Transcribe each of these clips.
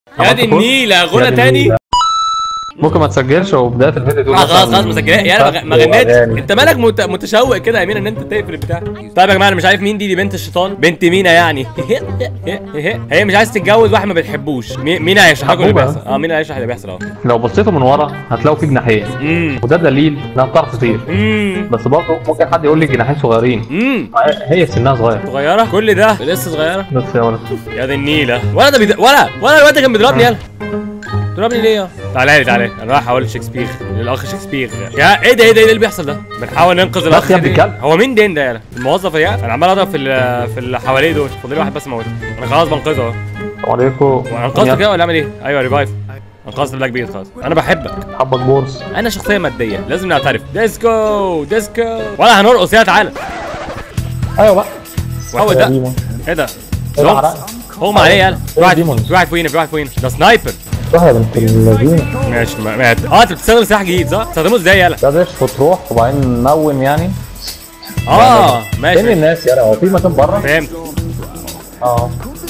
يا دي النيله غنى تاني ممكن ما تسجلش وبدايه الفيديو تقول آه خلاص مثلاً خلاص مسجلها يا انا ما غنيتش انت مالك مت... متشوق كده يا امينه ان انت تقفل البتاع طيب يا جماعه انا مش عارف مين دي دي بنت الشيطان بنت مينا يعني هي مش عايز تتجوز واحد ما بتحبوش مي- مينا هيشرح لكم اللي محبوبة. بيحصل اه مينا هيشرح اللي بيحصل اهو لو بصيتوا من ورا هتلاقوا في جناحين امم وده دليل انها بتعرف تطير امم بس برضه ممكن حد يقول لي جناحين صغيرين امم هي سنها صغير صغيره كل ده لسه صغيره بس يا ولد يا دي النيله ولا ده بيد... ولا ولا الواد ده كان بيضربني يلا تضربني ليه يا تعالى لي تعالى لي. انا رايح اقول شكسبير للاخ شكسبير يا ايه ده ايه ده ايه اللي بيحصل ده بنحاول ننقذ الاخ يا ابن دي. الكلب. هو مين دين ده يالا الموظف يا انا عمال اضرب في ال- في اللي حواليه دول فاضل لي واحد بس موته انا خلاص بنقذه اهو السلام عليكم انقذته كده ولا اعمل ايه ايوه ريفايف انقذت بلاك بيت خلاص انا بحبك حبك بورس انا شخصيه ماديه لازم نعترف ديسكو ديسكو ولا هنرقص يا تعالى ايوه بقى هو ده ديمون. ايه ده إيه ده لونكس. حرق؟ اغمى عليه يالا في إيه واحد ديمون؟ في واحد فوقينا في واحد فوقينا ده سنايبر روح يا بنت الذين ماشي ما ما اه انت بتستخدم سلاح جديد صح؟ بتستخدمه ازاي يالا؟ ده زفت وتروح وبعدين نون يعني اه فين ماشي الناس يا هو في مكان بره فهمت اه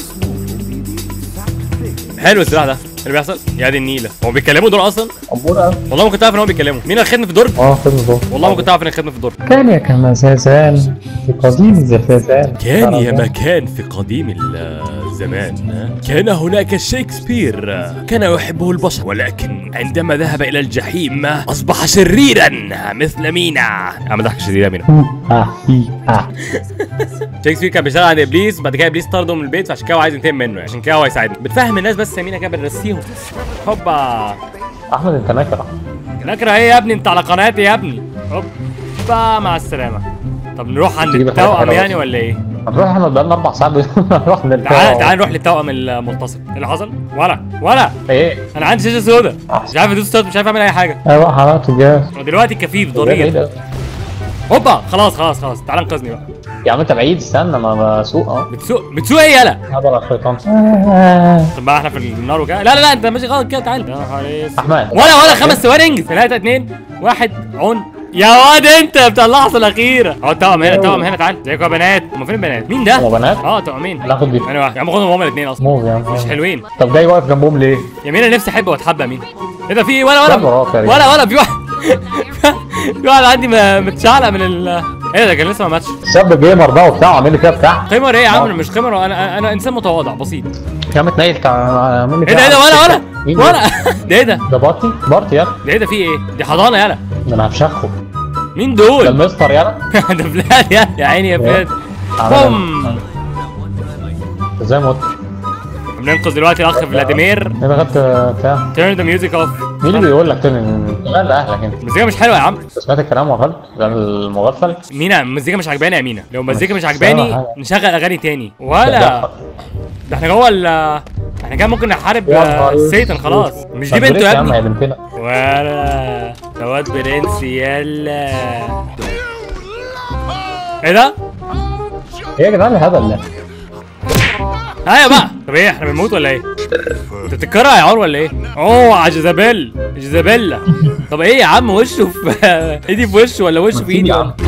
حلو السلاح ده اللي بيحصل يا دي النيله هو بيتكلموا دول اصلا عبورة والله ما كنت عارف ان هو بيتكلموا مين الخدمه في الدرج اه خدمة دور والله ما كنت عارف ان الخدمه في الدرج كان يا كمساسان في قديم الزفافان كان يا مكان في قديم الزمان كان هناك شكسبير كان يحبه البشر ولكن عندما ذهب الى الجحيم اصبح شريرا مثل مينا عم ضحك شريره مينا اه في اه شكسبير كان بيشتغل عند ابليس بعد كده ابليس طرده من البيت فعشان كده هو عايز ينتقم منه يعني. عشان كده هو يساعدنا بتفهم الناس بس يا مينا كده بنرسيهم هوبا احمد انت نكره نكره ايه يا ابني انت على قناتي يا ابني هوبا مع السلامه طب نروح عند تجيب الحاجات التوأم الحلوة يعني دي. ولا ايه؟ هنروح احنا بقالنا اربع ساعات نروح تعال تعال نروح للتوأم المتصل إيه اللي حصل؟ ولا ولا ايه انا عندي شاشه سودا مش عارف ادوس ستارت مش عارف اعمل اي حاجه ايوه حرقت الجهاز ودلوقتي كفيف ايه ضرير ده هوبا خلاص خلاص خلاص تعال انقذني بقى يا عم انت بعيد استنى ما بسوق اهو بتسوق بتسوق ايه يالا هذا على الشيطان طب بقى احنا في النار وكده لا لا لا انت ماشي غلط كده تعال يا نهار اسود. احمد ولا ولا خمس ثواني انجز ثلاثة اتنين واحد عون يا واد انت بتاع اللحظة الأخيرة اهو التوأم هنا التوأم هنا تعال ازيكم يا بنات هم فين البنات؟ مين ده؟ هو بنات اه توأمين ناخد دي انا واحد يا عم خدهم هما الاثنين اصلا موف يا عم مش حلوين طب جاي واقف جنبهم ليه؟ يا مين انا نفسي احب واتحب مين ايه ده في ايه ولا ولا يلا وراك يا رجال. ولا ولا في واحد في واحد عندي م- متشعلق من ال ايه ده كان لسه ما ماتش الشاب جيمر ده وبتاع عامل لي كده بتاع قمر ايه يا عم أنا مش قمر انا انا انسان متواضع بسيط يا عم اتنيل بتاع عامل لي ايه ده ايه ده ولا ولا مين ده؟ ولا ده ايه ده ده بارتي بارتي يلا ده ايه ده في ايه دي حضانه يالا ده انا هفشخه مين ده دول المستر يلا ده فلان يا يا عيني يا فلان بوم ازاي مت؟ بننقذ دلوقتي الاخ فلاديمير ايه ده خدت بتاع تيرن ذا ميوزك اوف مين اللي بيقول لك تاني لا لاهلك انت المزيكا مش حلوه يا عم سمعت الكلام وغلط ده المغفل مينا المزيكا مش عجباني يا مينا لو المزيكا مش مش عجباني سامع حاجة. نشغل اغاني تاني ولا ده احنا جوه ال احنا كده ممكن نحارب يا آه، نهار سيتن خلاص مش دي بنته يا يا عم يا ابني بنتنا ولا ده واد برنس يلا ايه ده؟ ايه يا جدعان الهبل ده؟ ايوه بقى طب ايه احنا بنموت ولا ايه؟ انت بتتكرع يا عمر ولا ايه؟ اوه على جيزابيل جيزابيلا طب ايه يا عم وشه في ايدي في وشه ولا وشه في ايدي يا ولا عم.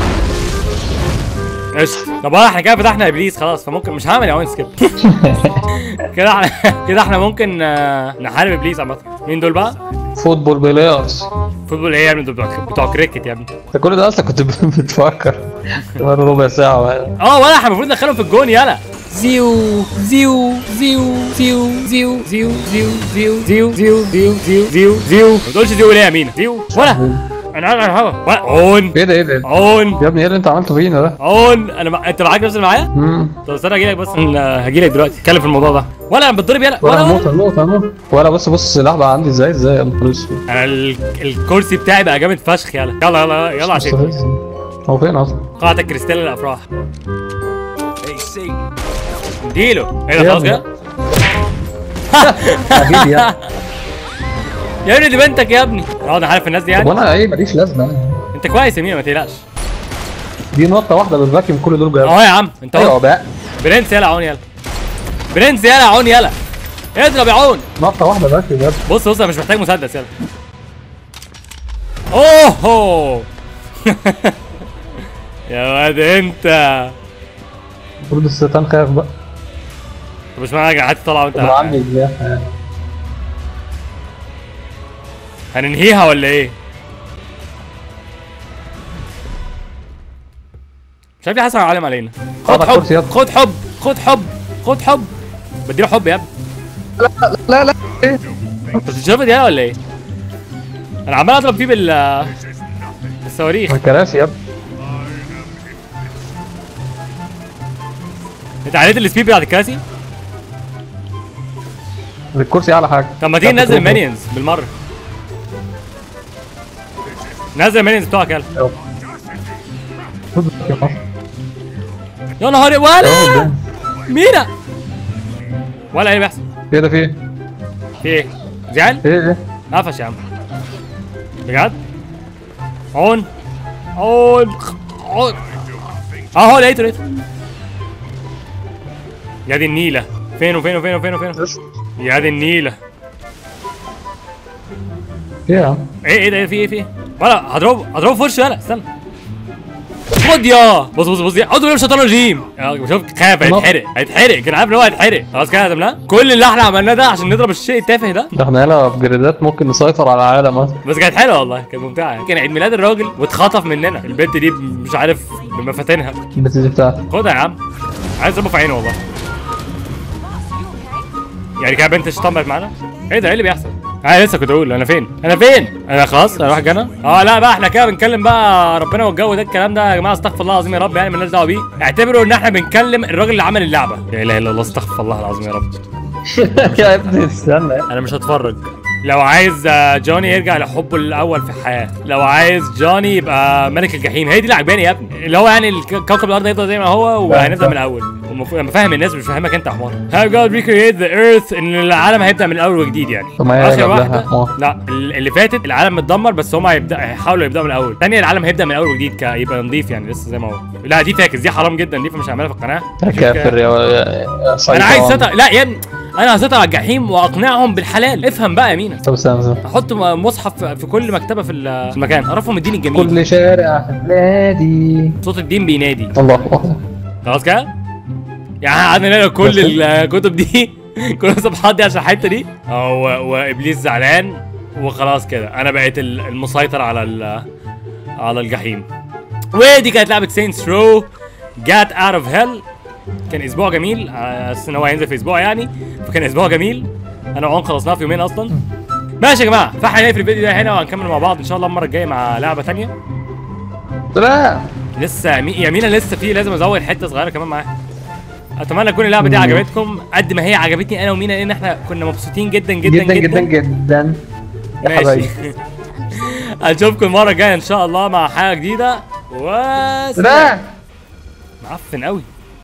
قشطة طب احنا كده فتحنا ابليس خلاص فممكن مش هعمل يا وينس كده كده احنا كده احنا ممكن آه، نحارب ابليس عامة مين دول بقى؟ فوتبول بلايرز فوتبول ايه يا ابني دول بتوع بتوع كريكت يا ابني انت كل ده اصلا كنت بتفكر كمان ربع ساعة بقى. اه ولا احنا المفروض ندخلهم في الجون يلا زيو زيو زيو زيو زيو زيو زيو زيو زيو زيو زيو زيو زيو زيو ما تقولش زيو ليه يا مينا زيو ولا انا على الهوا ولا اون ايه ده ايه ده؟ اون يا ابني ايه اللي انت عملته فينا ده؟ اون انا مع... انت معاك نفس اللي معايا؟ امم طب استنى اجي لك بس هجي لك دلوقتي اتكلم في الموضوع ده ولا انا بتضرب يلا ولا ولا هموت ولا هموت هموت ولا بص بص السلاح بقى عندي ازاي ازاي يا نهار اسود انا ال... الكرسي بتاعي بقى جامد فشخ يلا يلا يلا يلا عشان مستفز. هو فين اصلا؟ قاعة الكريستال للافراح اديله ايه ده يا خلاص ابني. كده؟ اكيد يعني يا ابني دي بنتك يا ابني اقعد احارب الناس دي طب يعني وانا ايه ماليش لازمه انت كويس يا مينا ما تقلقش دي نقطة واحدة بالفاكيوم كل دول جايين اهو يا عم انت ايوه اهو بقى برنس يلا عون يلا برنس يلا عون يلا اضرب يا عون نقطة واحدة فاكيوم يا ابني. بص بص انا مش محتاج مسدس يلا اوه يا واد انت المفروض الشيطان خايف بقى طب مش معنى حد طالع وانت طب عندي الجناح هننهيها ولا ايه مش عارف ليه حاسس علم علينا خد قطع حب كرسي يلا. خد حب خد حب خد حب بديله حب يا ابني لا لا ايه انت بتشوف دي ولا ايه انا عمال اضرب فيه بال بالصواريخ الكراسي يا ابني انت عليت السبيد بتاعت الكراسي الكرسي اعلى حاجه طب ما تيجي بتاعت ننزل الروبوت. المانيونز بالمره نزل المانيونز بتوعك يلا يلا. خد يا مصر. يا نهار يلا ولا قدام. مينا ولا ايه اللي بيحصل ايه ده في ايه؟ في ايه زعل ايه ايه؟ قفش يا عم بجد عون عون عون اهو لقيته لقيته يا دي النيله فين وفين وفين وفين وفين يا دي النيله ايه يا عم؟ ايه ايه ده إيه في ايه في ايه ولا هضربه هضربه في وشه يلا استنى خد يا بص بص بص اعوذ بالله من الشيطان الرجيم يا شوف خاف هيتحرق هيتحرق كان عارف ان هو هيتحرق خلاص كده هزمناه كل اللي احنا عملناه ده عشان نضرب الشيء التافه ده ده احنا هنا ابجريدات ممكن نسيطر على العالم اصلا بس كانت حلوه والله كانت ممتعه كان عيد ميلاد الراجل واتخطف مننا البنت دي مش عارف بمفاتنها البت دي بتاعتي خدها يا عم عايز اضربه في عينه والله يعني كده بنت الشيطان بقت معانا ايه ده ايه اللي بيحصل انا لسه كنت اقول انا فين انا فين انا خلاص اروح جنة اه لا بقى احنا كده بنكلم بقى ربنا والجو ده الكلام ده يا جماعه استغفر الله العظيم يا رب يعني مالناش دعوه بيه اعتبروا ان احنا بنكلم الراجل اللي عمل اللعبه لا اله الا الله استغفر الله العظيم يا رب يا ابني استنى انا مش هتفرج لو عايز آه، جوني يرجع لحبه الاول في الحياه لو عايز جوني يبقى ملك الجحيم هي دي اللي عجباني يا ابني اللي هو يعني الك- كوكب الارض هيفضل زي ما هو وهنبدا من الاول المفروض انا فاهم الناس مش فاهمك انت يا حمار How God recreate the earth ان العالم هيبدا من الاول وجديد يعني طب ما هي اخر قبلها واحده حمار. لا ال- اللي فاتت العالم متدمر بس هم هيبدا هيحاولوا يبداوا من الاول الثانيه العالم هيبدا من الاول وجديد ك- يبقى نضيف يعني لسه زي ما هو لا دي فاكس دي حرام جدا دي فمش هعملها في القناه يا كافر يا يا سيطان. انا عايز سيطر لا يا ابني انا هسيطر على الجحيم واقنعهم بالحلال افهم بقى يا مينا طب استنى استنى. احط م- مصحف في كل مكتبه في ال- في المكان اعرفهم الدين الجميل كل شارع نادي صوت الدين بينادي الله اكبر خلاص كده يعني قعدنا نقرا كل الكتب دي كل الصفحات دي عشان الحته دي اه و- وابليس زعلان وخلاص كده انا بقيت ال- المسيطر على ال- على الجحيم ودي كانت لعبه سينس رو جات اوت اوف هيل كان اسبوع جميل على اساس ان هو هينزل في اسبوع يعني فكان اسبوع جميل انا وعون خلصناه في يومين اصلا ماشي يا جماعه فاحنا هنقفل الفيديو ده هنا وهنكمل مع بعض ان شاء الله المره الجايه مع لعبه تانية سلام لسه مي... يمينة لسه في لازم ازود حته صغيره كمان معاها اتمنى تكون اللعبه دي مم. عجبتكم قد ما هي عجبتني انا ومينا لان احنا كنا مبسوطين جدا جدا جدا جدا جدا يا ماشي حبايبي هنشوفكم المره الجايه ان شاء الله مع حاجه جديده و سلام معفن قوي